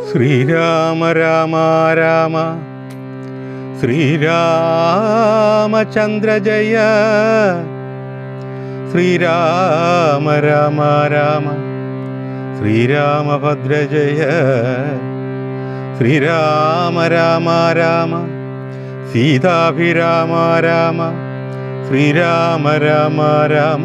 ശ്രീരാമ രാമ രാമ ശ്രീരാമചന്ദ്ര ജയ ശ്രീരാമ രാമ രാമ ശ്രീരാമഭദ്ര ജയ ശ്രീരാമ രാമ രാമ സീതാഭിരാമ രാമ ശ്രീരാമ രാമ രാമ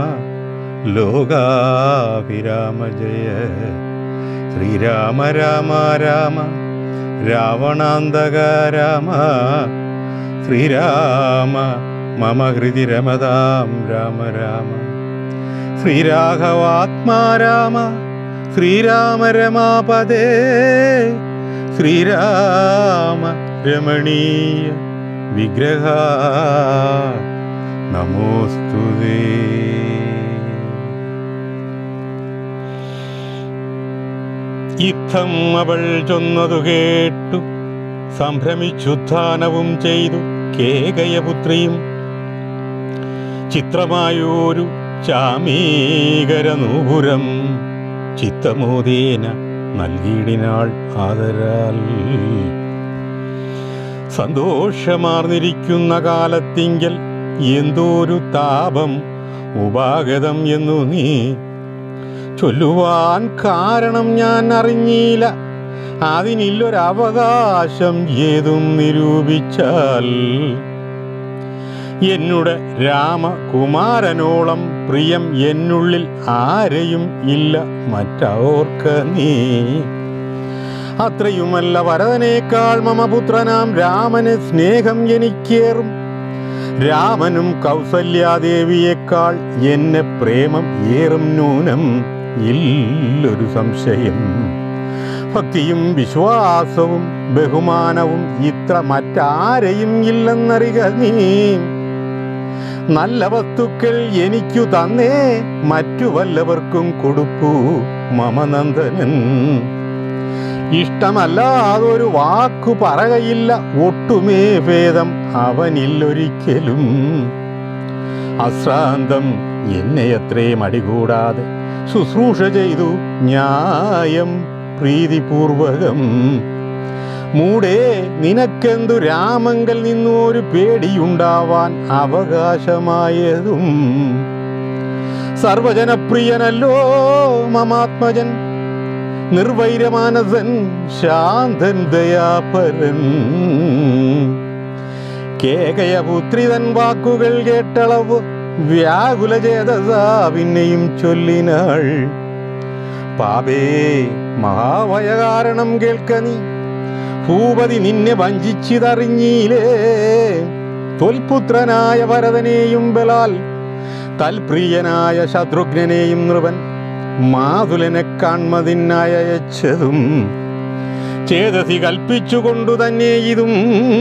ലോകാഭിരാമ ജയ ശ്രീരാമ രാമ രാമ രാവണാന്തക രാമ ശ്രീരാമ മമ ഹൃദി രമതാം രാമ രാമ ശ്രീരാഘവാത്മാ രാമ ശ്രീരാമ രമാപദേ ശ്രീരാമ രമണീയ വിഗ്രഹ നമോസ്തുതേ യുദ്ധം അവൾ ചൊന്നതു കേട്ടു സംഭ്രമിച്ചുത്ഥാനവും ചെയ്തു കേകയപുത്രിയും ചിത്രമായൊരു ചാമീകര നൂപുരം ചിത്തമോദേന നൽകിയിടിനാൾ ആദരാൽ സന്തോഷമാർന്നിരിക്കുന്ന കാലത്തിങ്കൽ എന്തോരു താപം ഉപാഗതം എന്നു നീ ചൊല്ലുവാൻ കാരണം ഞാൻ അറിഞ്ഞില്ല അതിനില്ലൊരവകാശം ഏതും നിരൂപിച്ചാൽ എന്നുടെ രാമകുമാരനോളം പ്രിയം എന്നുള്ളിൽ ആരെയും ഇല്ല മറ്റോർക്ക നീ അത്രയുമല്ല വരദനേക്കാൾ മമപുത്രനാം രാമന് സ്നേഹം എനിക്കേറും രാമനും കൗസല്യാദേവിയേക്കാൾ എന്നെ പ്രേമം ഏറും നൂനം ഇല്ലൊരു സംശയം ഭക്തിയും വിശ്വാസവും ബഹുമാനവും ഇത്ര മറ്റാരെയും ഇല്ലെന്നറിക നീ നല്ല വസ്തുക്കൾ എനിക്കു തന്നേ മറ്റു വല്ലവർക്കും കൊടുപ്പൂ മമനന്ദനൻ ഇഷ്ടമല്ലാതൊരു വാക്കു പറകയില്ല ഒട്ടുമേ ഭേദം അവനില്ലൊരിക്കലും അശ്രാന്തം എന്നെ എത്രയും അടികൂടാതെ ശുശ്രൂഷ ചെയ്തു ന്യായം പ്രീതിപൂർവകം മൂടേ നിനക്കെന്തു രാമങ്കൽ നിന്നു ഒരു പേടിയുണ്ടാവാൻ അവകാശമായതും സർവജനപ്രിയനല്ലോ മമാത്മജൻ നിർവൈരമാനസൻ ശാന്തൻ ദയാപരൻ കേകയപുത്രിതൻ വാക്കുകൾ കേട്ടളവ് വ്യാകുല ചേതസാ പിന്നെയും ചൊല്ലിനാൾ പാപേ മഹാഭയകാരണം കേൾക്ക നീ ഭൂപതി നിന്നെ വഞ്ചിച്ചിതറിഞ്ഞീലേ തൊൽപുത്രനായ ഭരതനെയും ബലാൽ തൽപ്രിയനായ ശത്രുഘ്നെയും നൃപൻ മാതുലനെ കാൺമതിനായച്ചതും ചേതസി കൽപ്പിച്ചുകൊണ്ടു തന്നെ ഇതും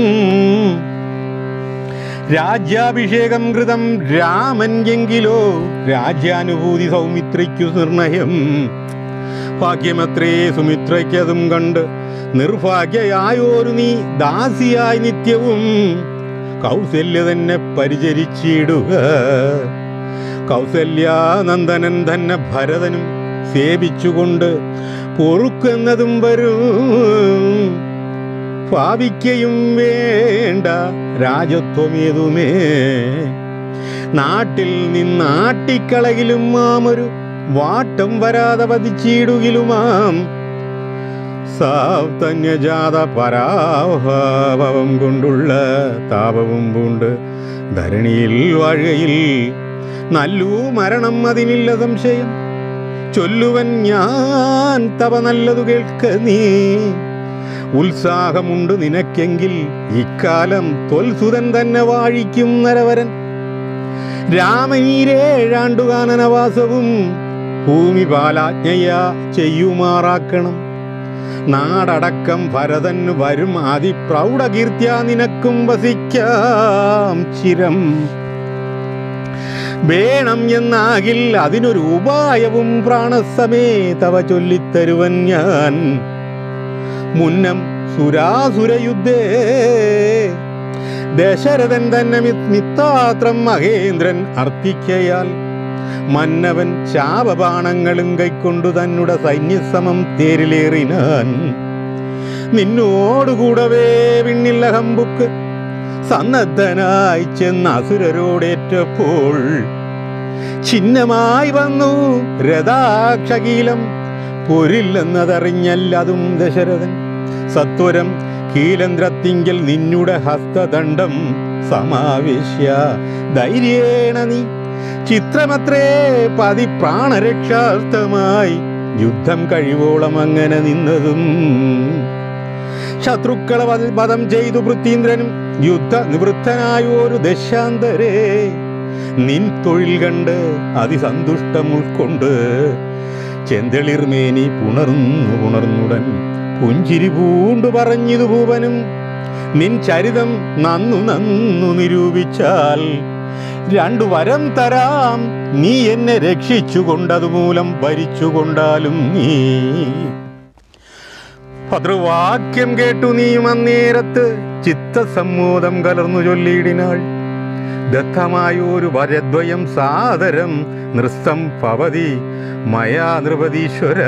രാജ്യാഭിഷേകം കൃതം രാമൻ എങ്കിലോ രാജ്യാനുഭൂതി സൗമിത്രയ്ക്കു നിർണയം ഭാഗ്യമത്രേ സുമിത്രയ്ക്കതും കണ്ട് നിർഭാഗ്യയായോരു നീ ദാസിയായി നിത്യവും കൗസല്യ തന്നെ പരിചരിച്ചിടുക കൗസല്യാനന്ദനൻ തന്നെ ഭരതനും സേവിച്ചുകൊണ്ട് പൊറുക്കുന്നതും വരും ഭാവിക്കയും വേണ്ട രാജത്വമേതുമേ നാട്ടിൽ നിന്നാട്ടിക്കളകിലും മാമൊരു വാട്ടം വരാതെ വധിച്ചിടുകിലുമാം സാവ്തന്യജാത പരാഭാവം കൊണ്ടുള്ള താപവും പൂണ്ട് ധരണിയിൽ വാഴുകയിൽ നല്ലൂ മരണം അതിനില്ല സംശയം ചൊല്ലുവൻ ഞാൻ തവ നല്ലതു കേൾക്ക നീ ഉത്സാഹമുണ്ട് നിനക്കെങ്കിൽ ഇക്കാലം തൊൽസുതൻ തന്നെ വാഴിക്കും നരവരൻ രാമനീരേഴാണ്ടുകാനനവാസവും ഭൂമി പാലാജ്ഞയ ചെയ്യുമാറാക്കണം നാടടക്കം ഭരതന് വരും അതിപ്രൗഢകീർത്തിയ നിനക്കും വസിക്കാം ചിരം വേണം എന്നാകിൽ അതിനൊരു ഉപായവും പ്രാണസമേതവ ചൊല്ലിത്തരുവൻ ഞാൻ മുന്നം സുരാസുരയുദ്ധേ ദശരഥൻ തന്നെ മി- മിത്താത്രം മഹേന്ദ്രൻ അർത്ഥിക്കയാൽ മന്നവൻ ശാപബാണങ്ങളും കൈക്കൊണ്ടു തന്നുടെ സൈന്യസമം തേരിലേറിനാൻ നിന്നോടുകൂടവേ വിണ്ണില്ല ഹമ്പുക്ക് സന്നദ്ധനായി ചെന്ന അസുരരോടേറ്റപ്പോൾ ചിഹ്നമായി വന്നു രഥാക്ഷകീലം പൊരില്ലെന്നതറിഞ്ഞല്ലതും ദശരഥൻ സത്വരം കീലന്ദ്രത്തിങ്കൽ നിന്നുടെ ഹസ്തദണ്ഡം സമാവേശ്യ ധൈര്യേണ നീ ചിത്രമത്രേ പതി പ്രാണരക്ഷാർത്ഥമായി യുദ്ധം കഴിവോളം അങ്ങനെ നിന്നതും ശത്രുക്കളെ വധ- വധം ചെയ്തു പൃഥ്വീന്ദ്രനും യുദ്ധ നിവൃത്തനായൊരു ദശാന്തരേ നിൻ തൊഴിൽ കണ്ട് അതിസന്തുഷ്ടം ഉൾക്കൊണ്ട് ചെന്തളിർമേനി പുണർന്നു പുണർന്നുടൻ പുഞ്ചിരി പൂണ്ടു പറഞ്ഞിതു ഭൂപനും നിൻ ചരിതം നന്നു നന്നു നിരൂപിച്ചാൽ രണ്ടു വരം തരാം നീ എന്നെ രക്ഷിച്ചുകൊണ്ടതുമൂലം ഭരിച്ചുകൊണ്ടാലും നീ ഭദ്രവാക്യം കേട്ടു നീയും അന്നേരത്ത് ചിത്തസമ്മോദം കലർന്നു ചൊല്ലിയിടിനാൾ ദത്തമായൊരു വരദ്വയം സാദരം നൃത്തം ഭവതി മയാ നൃപതീശ്വര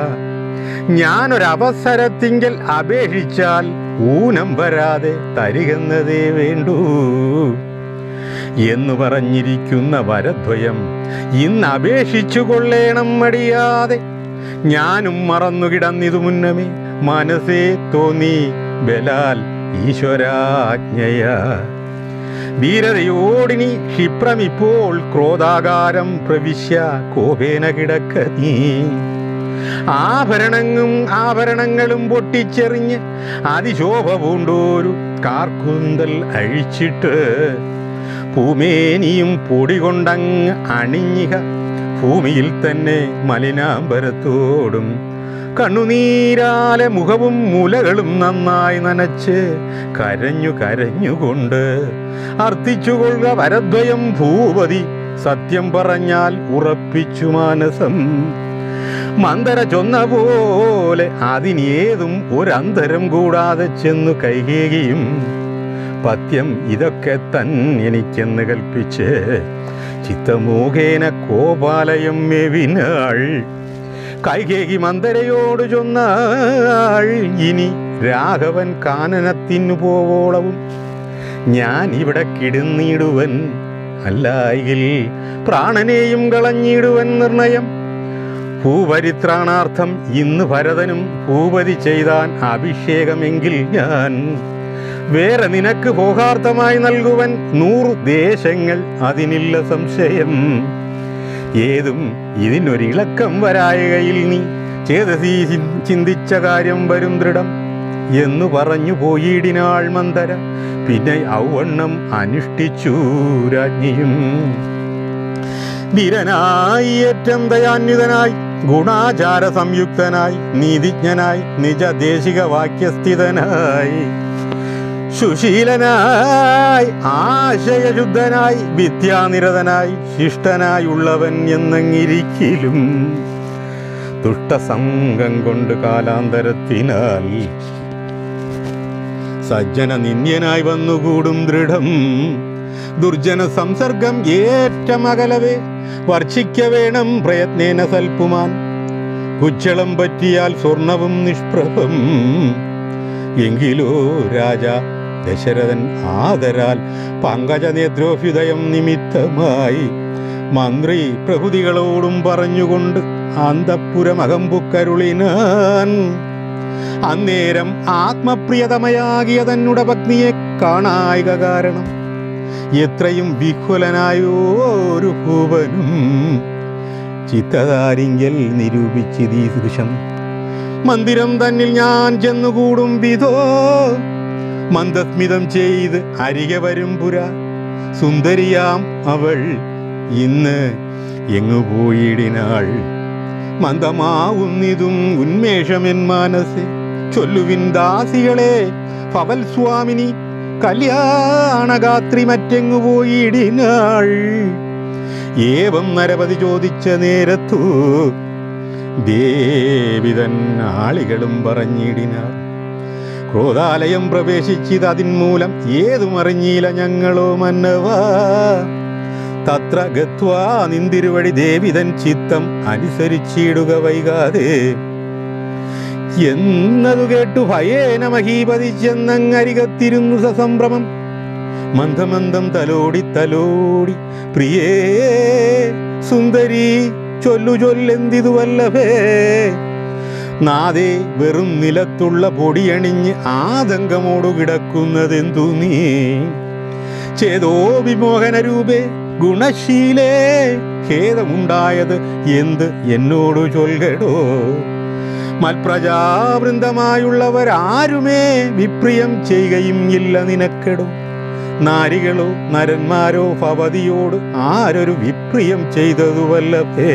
ഞാനൊരവസരത്തിങ്കൽ അപേക്ഷിച്ചാൽ ഊനം വരാതെ തരികെന്നതേ വേണ്ടൂ എന്നു പറഞ്ഞിരിക്കുന്ന വരദ്വയം ഇന്ന് അപേക്ഷിച്ചു കൊള്ളേണം മടിയാതെ ഞാനും മറന്നു കിടന്നിതു മുന്നമേ മനസ്സേ തോന്നി ബലാൽ ഈശ്വരാജ്ഞയ ധീരതയോടിനി ക്ഷിപ്രമിപ്പോൾ ക്രോധാകാരം പ്രവിശ്യ കോപേന കിടക്ക നീ ആഭരണങ്ങും ആഭരണങ്ങളും പൊട്ടിച്ചെറിഞ്ഞ് അതിശോഭ പൂണ്ടോരു കാർക്കുന്തൽ അഴിച്ചിട്ട് ഭൂമേനിയും പൊടി കൊണ്ടങ്ങ് അണിഞ്ഞിക ഭൂമിയിൽ തന്നെ മലിനാംബരത്തോടും കണ്ണുനീരാലെ മുഖവും മുലകളും നന്നായി നനച്ച് കരഞ്ഞു കരഞ്ഞുകൊണ്ട് അർത്ഥിച്ചുകൊള്ളുക വരദ്വയം ഭൂപതി സത്യം പറഞ്ഞാൽ ഉറപ്പിച്ചു മാനസം മന്ദര ചൊന്ന പോലെ അതിനേതും ഒരന്തരം കൂടാതെ ചെന്നു കൈകേകിയും പത്യം ഇതൊക്കെ തൻ എനിക്കെന്ന് കൽപ്പിച്ച് ചിത്തമോഹേന കോപാലയം മെവിനാൾ കൈകേകി മന്ദരയോട് ചൊന്നാൾ ഇനി രാഘവൻ കാനനത്തിനു പോവോളവും ഞാൻ ഇവിടെ കിടന്നിടുവൻ അല്ലായിൽ പ്രാണനെയും കളഞ്ഞിടുവൻ നിർണയം ഭൂപരിത്രാണാർത്ഥം ഇന്ന് ഭരതനും ഭൂപതി ചെയ്താൻ അഭിഷേകമെങ്കിൽ ഞാൻ വേറെ നിനക്ക് ഭോഗാർത്ഥമായി നൽകുവൻ നൂറ് ദേശങ്ങൾ അതിനില്ല സംശയം ഏതും ഇതിനൊരിളക്കം വരായകയിൽ നീ ചേതസീ ചിൻ- ചിന്തിച്ച കാര്യം വരും ദൃഢം എന്നു പറഞ്ഞു പോയിടിനാൾ മന്ദര പിന്നെ ഔവണ്ണം അനുഷ്ഠിച്ചു രാജ്ഞിയും ധീരനായി ഏറ്റം ദയാന്വിതനായി ഗുണാചാര സംയുക്തനായി നീതിജ്ഞനായി നിജദേശിക വാക്യസ്ഥിതനായി സുശീലനായി ആശയശുദ്ധനായി വിദ്യാനിരതനായി ശിഷ്ടനായുള്ളവൻ എന്നങ്ങിരിക്കലും ദുഷ്ടസംഗം കൊണ്ട് കാലാന്തരത്തിനാൽ സജ്ജന നിന്യനായി വന്നുകൂടും ദൃഢം ദുർജന സംസർഗം ഏറ്റമകലവേ വർഷിക്ക വേണം പ്രയത്നേന സൽപ്പുമാൻ കുച്ചളം പറ്റിയാൽ സ്വർണവും നിഷ്പ്രഭം എങ്കിലോ രാജ ദശരഥൻ ആദരാൽ പങ്കജനേത്രോഭ്യുദയം നിമിത്തമായി മന്ത്രി പ്രഭുതികളോടും പറഞ്ഞുകൊണ്ട് അന്തപ്പുരമകമ്പുക്കരുളിനാൻ അന്നേരം ആത്മപ്രിയതമയാകിയ തന്നുടെ പത്നിയെ കാണായിക കാരണം എത്രയും വിഹ്വലനായോരു ഭൂവനും ചിത്തതാരിങ്കൽ നിരൂപിച്ചിതീ ദൃശം മന്ദിരം തന്നിൽ ഞാൻ ചെന്നുകൂടും വിധോ മന്ദസ്മിതം ചെയ്ത് അരികെ വരും പുര സുന്ദരിയാം അവൾ ഇന്ന് എങ്ങു പോയിടിനാൾ മന്ദമാവുന്നിതും ഉന്മേഷമെൻ മാനസെ ചൊല്ലുവിൻ ദാസികളെ ഭവൽ സ്വാമിനി കല്യാണഗാത്രി മറ്റെങ്ങു പോയിടിനാൾ ഏവം നരപതി ചോദിച്ച നേരത്തു ദേവിതൻ ആളികളും പറഞ്ഞിടിനാർ ക്രോധാലയം പ്രവേശിച്ചത് അതിന്മൂലം ഏതും അറിഞ്ഞില്ല ഞങ്ങളോ മന്നവാ തത്ര ഗത്വാ നിന്തിരുവഴി ദേവിതൻ ചിത്തം അനുസരിച്ചിടുക വൈകാതെ എന്നതു കേട്ടു ഭയേന മഹീപതി ചെന്നങ്ങരികത്തിരുന്നു സസംഭ്രമം മന്ദമന്ദം തലോടി തലോടി പ്രിയേ സുന്ദരി ചൊല്ലു ചൊല്ലെന്തിതു വല്ലഭേ നാദേ വെറും നിലത്തുള്ള പൊടിയണിഞ്ഞ് ആതങ്കമോടു കിടക്കുന്നതെന്തു നീ ചേതോ വിമോഹന രൂപേ ഗുണശീലേ ഖേദമുണ്ടായത് എന്ത് എന്നോടു ചൊൽകടോ മൽപ്രജാവൃന്ദമായുള്ളവരാരുമേ വിപ്രിയം ചെയ്യുകയും ഇല്ല നിനക്കെടോ നാരികളോ നരന്മാരോ ഭവതിയോട് ആരൊരു വിപ്രിയം ചെയ്തതു വല്ലഭേ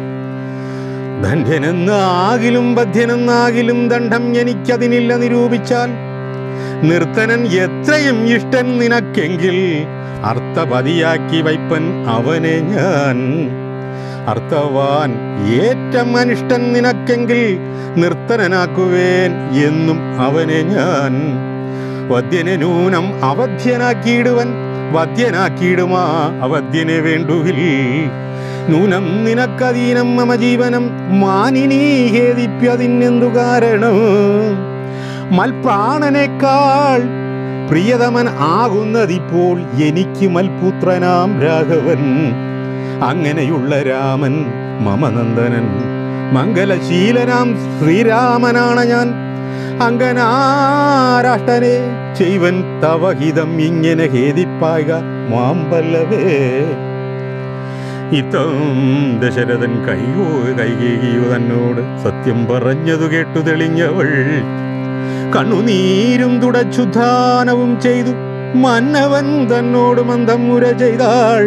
ധന്യനെന്നാകിലും ബധ്യനെന്നാകിലും ദണ്ഡം എനിക്കതിനില്ല നിരൂപിച്ചാൽ നിർത്തനൻ എത്രയും ഇഷ്ടൻ നിനക്കെങ്കിൽ അർത്ഥപതിയാക്കി വയ്പ്പൻ അവനെ ഞാൻ അർത്ഥവാൻ ഏറ്റം അനിഷ്ടൻ നിനക്കെങ്കിൽ നിർത്തനനാക്കുവേൻ എന്നും അവനെ ഞാൻ വദ്യനെ നൂനം അവധ്യനാക്കിയിടുവൻ വദ്യനാക്കിയിടുമാ അവധ്യനെ വേണ്ടുകിൽ നൂനം നിനക്കധീനം മമ ജീവനം മാനിനീ ഹേദിപ്യതിനെന്തു കാരണം മൽപ്രാണനേക്കാൾ പ്രിയതമൻ ആകുന്നതിപ്പോൾ എനിക്ക് മൽപുത്രനാം രാഘവൻ അങ്ങനെയുള്ള രാമൻ മമനന്ദനൻ മംഗലശീലനാം ശ്രീരാമനാണ് ഞാൻ അങ്കനാരാഷ്ടനെ ചെയ്വൻ തവഹിതം ഇങ്ങനെ ഹേതിപ്പായ മാമ്പല്ലവേ ഇത്തം ദശരഥൻ കൈയോ കൈകേകിയോ തന്നോട് സത്യം പറഞ്ഞതു കേട്ടു തെളിഞ്ഞവൾ കണ്ണുനീരും തുടച്ചുദ്ധാനവും ചെയ്തു മന്നവൻ തന്നോട് മന്ദം മുര ചെയ്താൾ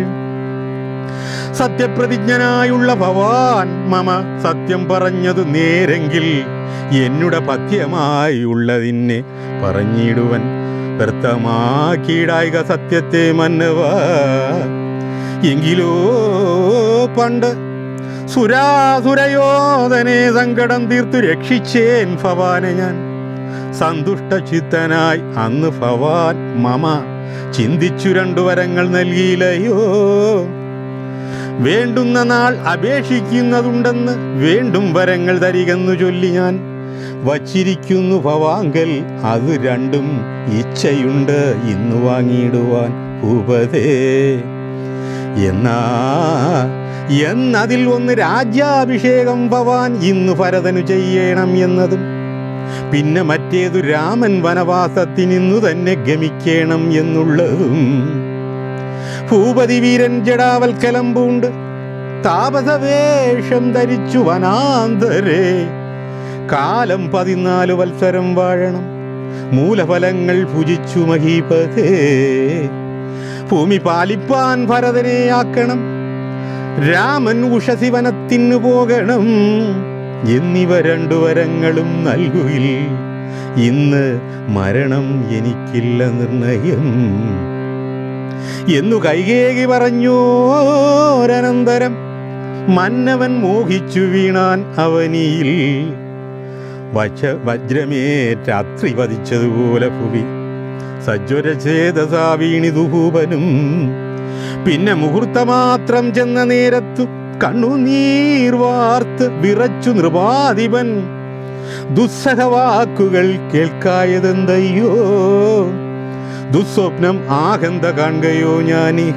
സത്യപ്രതിജ്ഞനായുള്ള ഭവാൻ മമ സത്യം പറഞ്ഞതു നേരെങ്കിൽ എന്നുടെ പഥ്യമായുള്ളതിനെ പറഞ്ഞിടുവൻ വ്യർത്ഥമാക്കിയിടായിക സത്യത്തെ മന്നവ എങ്കിലോ പണ്ട് സുരാസുരയോധനെ സങ്കടം തീർത്തു രക്ഷിച്ചേൻ ഭവാനെ ഞാൻ സന്തുഷ്ട ചിത്തനായി അന്ന് ഭവാൻ മമ ചിന്തിച്ചു രണ്ടു വരങ്ങൾ നൽകിയില്ലയോ വേണ്ടുന്ന നാൾ അപേക്ഷിക്കുന്നതുണ്ടെന്ന് വേണ്ടും വരങ്ങൾ തരികെന്നു ചൊല്ലി ഞാൻ വച്ചിരിക്കുന്നു ഭവാങ്കൽ അത് രണ്ടും ഇച്ഛയുണ്ട് ഇന്നു വാങ്ങിയിടുവാൻ ഭൂപതേ എന്നാ എന്നതിൽ ഒന്ന് രാജ്യാഭിഷേകം ഭവാൻ ഇന്ന് ഭരതനു ചെയ്യണം എന്നതും പിന്നെ മറ്റേതു രാമൻ വനവാസത്തിനിന്നു തന്നെ ഗമിക്കണം എന്നുള്ളതും ഭൂപതി വീരൻ ജടാവൽക്കലം പൂണ്ട് താപസവേഷം ധരിച്ചു വനാന്തരേ കാലം പതിനാല് വത്സരം വാഴണം മൂലഫലങ്ങൾ ഭുജിച്ചു മഹീപതേ ഭൂമി പാലിപ്പാൻ ഭരതനെ ആക്കണം രാമൻ ഉഷസിവനത്തിനു പോകണം എന്നിവ രണ്ടു വരങ്ങളും നൽകുകിൽ ഇന്ന് മരണം എനിക്കില്ല നിർണയം എന്നു കൈകേകി പറഞ്ഞോരനന്തരം മന്നവൻ മോഹിച്ചു വീണാൻ അവനിയിൽ വച വജ്രമേറ്റാത്രി പതിച്ചതുപോലെ ഭുവി സജ്വരചേതസാ വീണിതുഭൂപനും പിന്നെ മുഹൂർത്തമാത്രം ചെന്ന നേരത്തു കണ്ണുനീർ വാർത്ത് വിറച്ചു നൃപാധിപൻ ദുസ്സഹവാക്കുകൾ കേൾക്കായതെന്തയ്യോ ദുസ്വപ്നം ആകന്ത കാണുകയോ ഞാനിഹ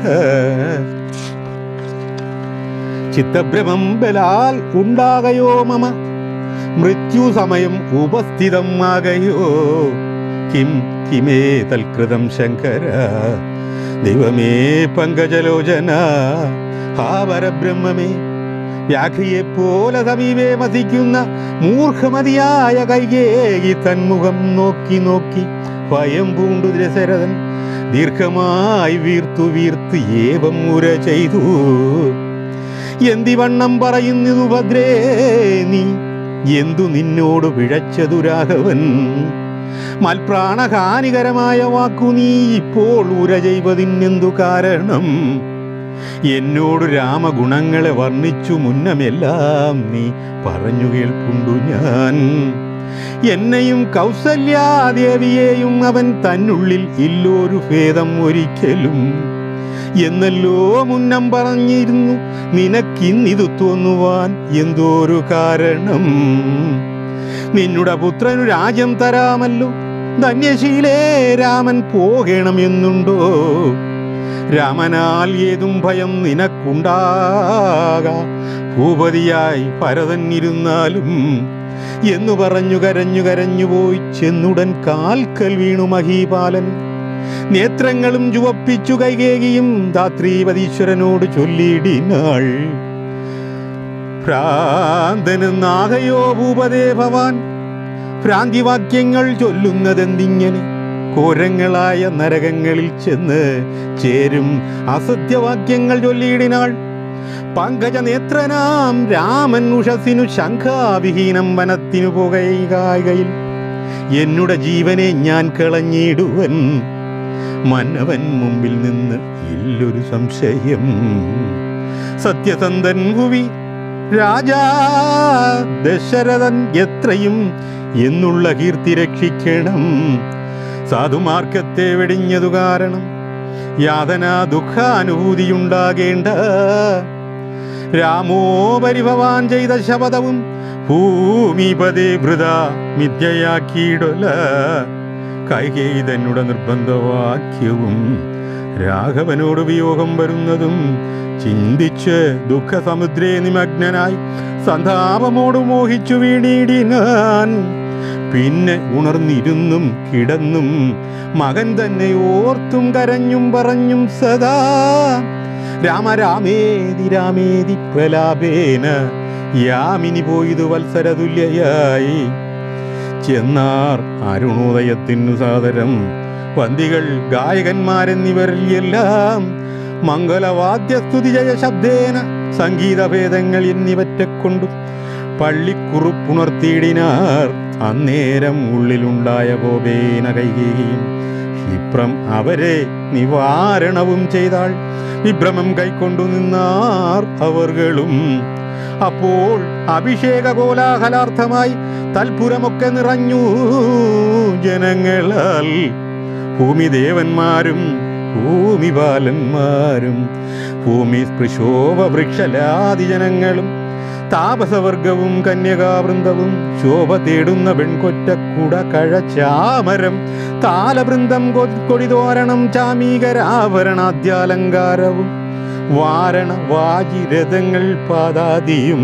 ചിത്തഭ്രമം ബലാൽ ഉണ്ടാകയോ മമ മൃത്യു സമയം ഉപസ്ഥിതം ആകയോ കിം കിമേ തൽകൃതം ശങ്കര ദൈവമേ പങ്കജലോചന ഹാ പരബ്രഹ്മമേ വ്യാഘ്രിയെ പോലെ സമീപേ മസിക്കുന്ന മൂർഖമതിയായ കൈകേകി തന്മുഖം നോക്കി നോക്കി ഭയം പൂണ്ടു ദശരഥൻ ദീർഘമായി വീർത്തു വീർത്ത് ഏവം മുര ചെയ്തു എന്തിവണ്ണം പറയുന്നതു ഭദ്രേ നീ എന്തു നിന്നോട് പിഴച്ചതു രാഘവൻ മൽപ്രാണഹാനികരമായ വാക്കു നീ ഇപ്പോൾ ഉര ചെയ്വതിനെന്തു കാരണം എന്നോട് രാമഗുണങ്ങളെ വർണ്ണിച്ചു മുന്നമെല്ലാം നീ പറഞ്ഞു കേൾപ്പുണ്ടു ഞാൻ എന്നെയും കൗസല്യാദേവിയെയും അവൻ തന്നുള്ളിൽ ഇല്ലോരു ഭേദം ഒരിക്കലും എന്നല്ലോ മുന്നം പറഞ്ഞിരുന്നു നിനക്കിന്നിതു തോന്നുവാൻ എന്തോരു കാരണം നിന്നുടെ പുത്രനു രാജ്യം തരാമല്ലോ ധന്യശീലേ രാമൻ പോകണമെന്നുണ്ടോ രാമനാൽ ഏതും ഭയം നിനക്കുണ്ടാകാ ഭൂപതിയായി ഭരതൻ ഇരുന്നാലും എന്നു പറഞ്ഞു കരഞ്ഞു കരഞ്ഞുപോയി ചെന്നുടൻ കാൽക്കൽ വീണു മഹീപാലൻ നേത്രങ്ങളും ചുവപ്പിച്ചു കൈകേകിയും ധാത്രീപതീശ്വരനോട് ചൊല്ലിയിടിനാൾ ഭ്രാന്തന് നാഗയോ ഭൂപതേ ഭവാൻ ഭ്രാന്തിവാക്യങ്ങൾ ചൊല്ലുന്നതെന്തിങ്ങനെ ഘോരങ്ങളായ നരകങ്ങളിൽ ചെന്ന് ചേരും അസത്യവാക്യങ്ങൾ ചൊല്ലിയിടിനാൾ പങ്കജനേത്രനാം രാമൻ ഉഷസിനു ശംഖാവിഹീനം വനത്തിനു പുകയുകയിൽ എന്നുടെ ജീവനെ ഞാൻ കളഞ്ഞിടുവൻ മന്നവൻ മുമ്പിൽ നിന്ന് ഇല്ലൊരു സംശയം സത്യസന്ധൻ ഭുവി രാജാ ദശരഥൻ എത്രയും എന്നുള്ള കീർത്തി രക്ഷിക്കണം സാധുമാർക്കത്തെ വെടിഞ്ഞതു കാരണം യാതന ദുഃഖാനുഭൂതിയുണ്ടാകേണ്ട രാമോ പരിഭവാൻ ചെയ്ത ശപഥവും ഭൂമിപതേ വൃത മിഥ്യയാക്കിയിടല കൈകേയി തന്നുടെ നിർബന്ധവാക്യവും രാഘവനോട് വിയോഗം വരുന്നതും ചിന്തിച്ച് ദുഃഖസമുദ്രേ നിമഗ്നനായി സന്താപമോട് മോഹിച്ചു വീണിടിനാൻ പിന്നെ ഉണർന്നിരുന്നും കിടന്നും മകൻ തന്നെ ഓർത്തും കരഞ്ഞും പറഞ്ഞും സദാ രാമരാമേതി രാമേതി പ്രലാപേന യാമിനി പോയതു വത്സരതുല്യയായി ചെന്നാർ അരുണോദയത്തിനു സാദരം വന്തികൾ ഗായകന്മാരെന്നിവരിൽ എല്ലാം മംഗളവാദ്യസ്തുതി ജയ ശബ്ദേന സംഗീതഭേദങ്ങൾ എന്നിവറ്റെ കൊണ്ടു പള്ളിക്കുറുപ്പുണർത്തിയിടിനാർ അന്നേരം ഉള്ളിലുണ്ടായ കോപേന കൈകേയും ക്ഷിപ്രം അവരെ നിവാരണവും ചെയ്താൾ വിഭ്രമം കൈക്കൊണ്ടു നിന്നാർ അവർകളും അപ്പോൾ അഭിഷേക കോലാഹലാർത്ഥമായി തൽപുരമൊക്കെ നിറഞ്ഞു ജനങ്ങളാൽ ഭൂമിദേവന്മാരും ഭൂമിപാലന്മാരും ഭൂമി സ്പൃശോഭ വൃക്ഷലാദി ജനങ്ങളും താപസവർഗവും കന്യകാവൃന്ദവും ശോഭ തേടുന്ന പെൺകൊറ്റക്കുട കഴച്ചാമരം താലവൃന്ദം കൊ- കൊടിതോരണം ചാമീകരാഭരണാദ്യാലങ്കാരവും വാരണ വാജിരഥങ്ങൾ പാദാദിയും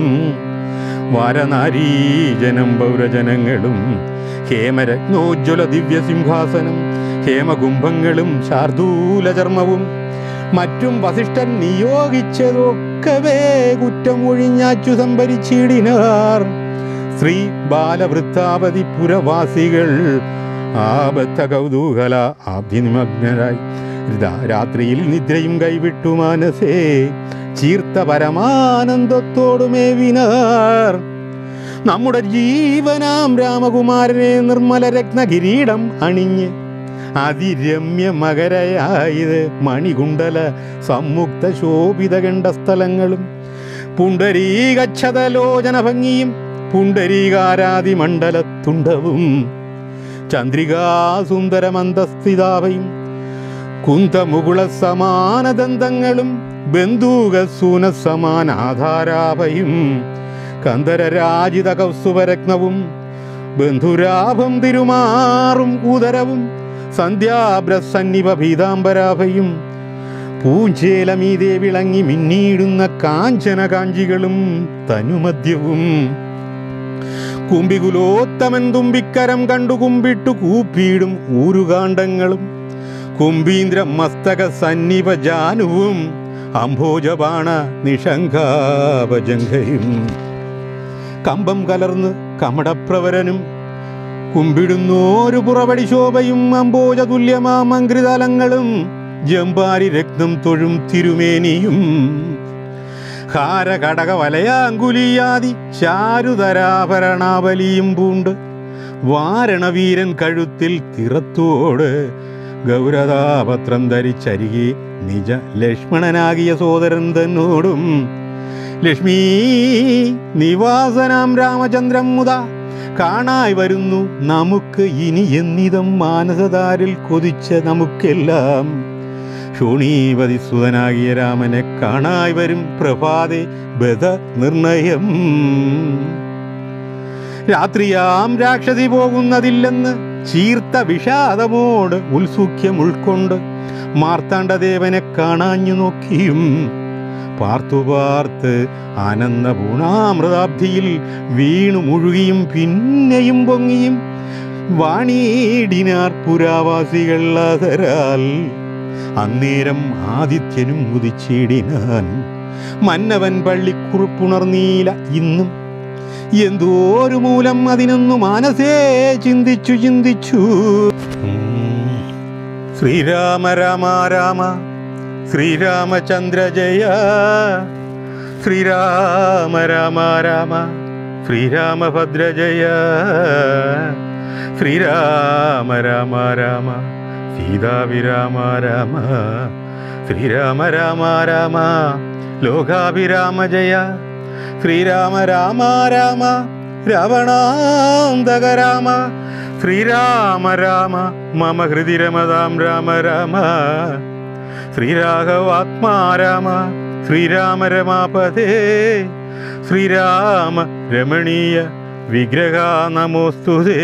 വാരനാരീജനം പൗരജനങ്ങളും ഹേമരത്നോജ്വല ദിവ്യസിംഹാസനം ഹേമകുംഭങ്ങളും ശാർദൂല ചർമ്മവും മറ്റും വസിഷ്ഠൻ നിയോഗിച്ചതൊക്കവേ കുറ്റം ഒഴിഞ്ഞാച്ചു സംഭരിച്ചിടിനാർ ശ്രീ ബാലവൃത്താവതി പുരവാസികൾ ആബദ്ധ കൗതൂഹല ആബ്ധിനിമഗ്നരായി രാ- രാത്രിയിൽ നിദ്രയും കൈവിട്ടു മനസ്സേ ചീർത്ത പരമാനന്ദത്തോടുമേവിനാർ നമ്മുടെ ജീവനാം രാമകുമാരനെ നിർമ്മല രത്നകിരീടം അണിഞ്ഞ് അതിരമ്യ മകരയായത് മണികുണ്ടല സംമുക്ത ശോഭിത കണ്ട സ്ഥലങ്ങളും പുണ്ടരീകച്ഛതലോചന ഭംഗിയും പുണ്ടരീകാരാതി മണ്ഡലത്തുണ്ടവും ചന്ദ്രികാസുന്ദരമന്ദസ്ഥിതാവയും കുന്തമുകുള സമാനദന്തങ്ങളും ബന്ധൂകസൂന സമാനാധാരാഭയും കന്ദരരാജിത കൗസുഭരത്നവും ബന്ധുരാഭം തിരുമാറും ഉദരവും സന്ധ്യാബ്രസന്നിപ പീതാംബരാഭയും പൂഞ്ചേലമീതെ വിളങ്ങി മിന്നീടുന്ന കാഞ്ചന കാഞ്ചികളും തനുമദ്യവും കുംബികുലോത്തമൻ തുമ്പിക്കരം കണ്ടു കുമ്പിട്ടു കൂപ്പിയിടും ഊരുകാണ്ഡങ്ങളും കുംഭീന്ദ്ര മസ്തക സന്നിപ ജാനുവും അംഭോജബാണ നിഷങ്കാപജംഘയും കമ്പം കലർന്ന് കമടപ്രവരനും കുമ്പിടുന്നോരു പുറവടി ശോഭയും അംബോജ തുല്യമാം അങ്കൃതലങ്ങളും ജമ്പാരി രക്തം തൊഴും തിരുമേനിയും ഹാരകടക വലയാങ്കുലിയാതി ചാരുതരാഭരണാവലിയും പൂണ്ട് വാരണവീരൻ കഴുത്തിൽ തിറത്തോട് ഗൗരതാപത്രം ധരിച്ചരികെ നിജ ലക്ഷ്മണനാകിയ സോദരൻ തന്നോടും ലക്ഷ്മീ നിവാസനാം രാമചന്ദ്രം മുത കാണായി വരുന്നു നമുക്ക് ഇനി എന്നിതം മാനസതാരിൽ കൊതിച്ച നമുക്കെല്ലാം ശോണീപതി സുതനാകിയ രാമനെ കാണായി വരും പ്രഭാതെ ബദ നിർണയം രാത്രിയാം രാക്ഷസി പോകുന്നതില്ലെന്ന് ചീർത്ത വിഷാദമോട് ഉത്സുഖ്യം ഉൾക്കൊണ്ട് മാർത്താണ്ഡദേവനെ കാണാഞ്ഞു നോക്കിയും പാർത്തു പാർത്ത് ആനന്ദ പൂണാമൃതാബ്ധിയിൽ വീണു മുഴുകിയും പിന്നെയും പൊങ്ങിയും വാണീടിനാർ പുരാവാസികൾ അതരാൽ അന്നേരം ആദിത്യനും ഉദിച്ചിടിനാൻ മന്നവൻ പള്ളിക്കുറുപ്പുണർന്നീല ഇന്നും എന്തോരു മൂലം അതിനൊന്നു മാനസേ ചിന്തിച്ചു ചിന്തിച്ചു ഉം. ശ്രീരാമ രാമ രാമ ശ്രീരാമചന്ദ്ര ജയ ശ്രീരാമ രാമ രാമ ശ്രീരാമഭദ്ര ജയ ശ്രീരാമ രാമ രാമ സീതാഭിരാമ രാമ ശ്രീരാമ രാമ രാമ ലോകാഭിരാമ ജയ ശ്രീരാമ രാമ രാമ രാവണാന്തക രാമ ശ്രീരാമ രാമ മമ ഹൃദി രമതാം രാമ രാമ ശ്രീരാഘവാത്മാ രാമ ശ്രീരാമ രമാപതേ ശ്രീരാമ രമണീയ വിഗ്രഹ നമോസ്തുതേ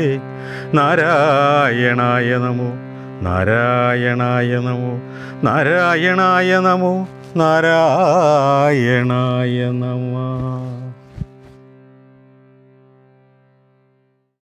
നാരായണായ നമോ നാരായണായ നമോ നാരായണായ നമോ നാരായണായ നമ